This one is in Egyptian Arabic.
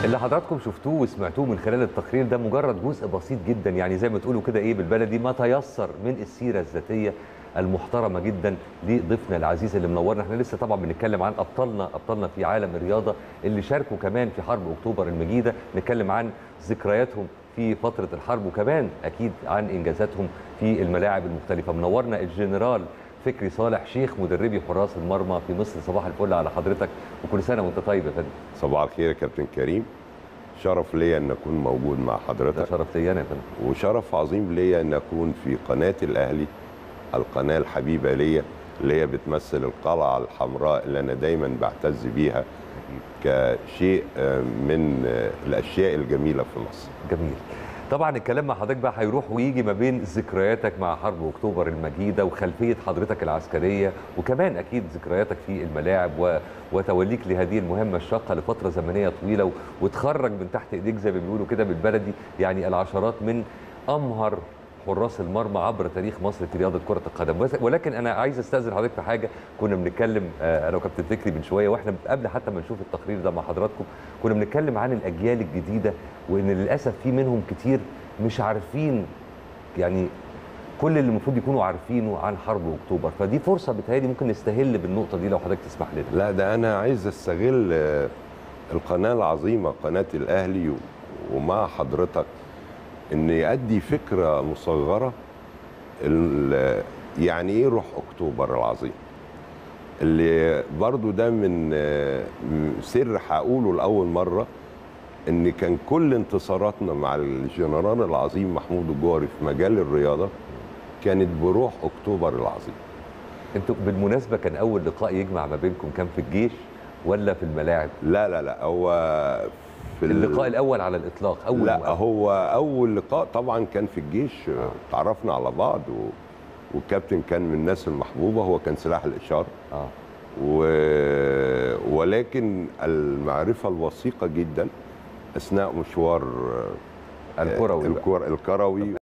اللي حضراتكم شفتوه وسمعتوه من خلال التقرير ده مجرد جزء بسيط جدا يعني زي ما تقولوا كده ايه بالبلدي ما تيسر من السيره الذاتيه المحترمه جدا لضيفنا العزيز اللي منورنا احنا لسه طبعا بنتكلم عن ابطالنا ابطالنا في عالم الرياضه اللي شاركوا كمان في حرب اكتوبر المجيده نتكلم عن ذكرياتهم في فتره الحرب وكمان اكيد عن انجازاتهم في الملاعب المختلفه منورنا الجنرال فكري صالح شيخ مدربي حراس المرمى في مصر صباح الفل على حضرتك وكل سنه وانت طيب يا فندم صباح الخير يا كابتن كريم شرف ليا ان اكون موجود مع ده حضرتك شرف لي انا يا فندم وشرف عظيم ليا ان اكون في قناه الاهلي القناه الحبيبه ليا اللي هي بتمثل القلعه الحمراء اللي انا دايما بعتز بيها كشيء آه، من آه، الاشياء الجميله في مصر جميل طبعا الكلام مع حضرتك بقى هيروح ويجي ما بين ذكرياتك مع حرب اكتوبر المجيده وخلفيه حضرتك العسكريه وكمان اكيد ذكرياتك في الملاعب و... وتوليك لهذه المهمه الشاقه لفتره زمنيه طويله و... وتخرج من تحت ايديك زي ما بيقولوا كده بالبلدي يعني العشرات من امهر حراس المرمى عبر تاريخ مصر في رياضه كره القدم بس- ولكن انا عايز استاذن حضرتك في حاجه كنا بنتكلم آه، انا وكابتن فكري من شويه واحنا قبل حتى ما نشوف التقرير ده مع حضراتكم كنا بنتكلم عن الاجيال الجديده وان للاسف في منهم كتير مش عارفين يعني كل اللي المفروض يكونوا عارفينه عن حرب اكتوبر فدي فرصه بتهيألي ممكن نستهل بالنقطه دي لو حضرتك تسمح لنا لا ده انا عايز استغل آه، القناه العظيمه قناه الاهلي و- ومع حضرتك ان ادي فكره مصغره ال- يعني ايه روح اكتوبر العظيم اللي برضو ده من آه، م- سر هقوله لاول مره ان كان كل انتصاراتنا مع الجنرال العظيم محمود الجوهري في مجال الرياضه كانت بروح اكتوبر العظيم انتوا بالمناسبه كان اول لقاء يجمع ما بينكم كان في الجيش ولا في الملاعب لا لا لا هو في ال- اللقاء الاول على الاطلاق اول لا مقابلة. هو اول لقاء طبعا كان في الجيش آه، تعرفنا على بعض و... والكابتن كان من الناس المحبوبه هو كان سلاح الاشاره اه و... ولكن المعرفه الوثيقه جدا اثناء مشوار آه، الكروي بقى. الكر... الكروي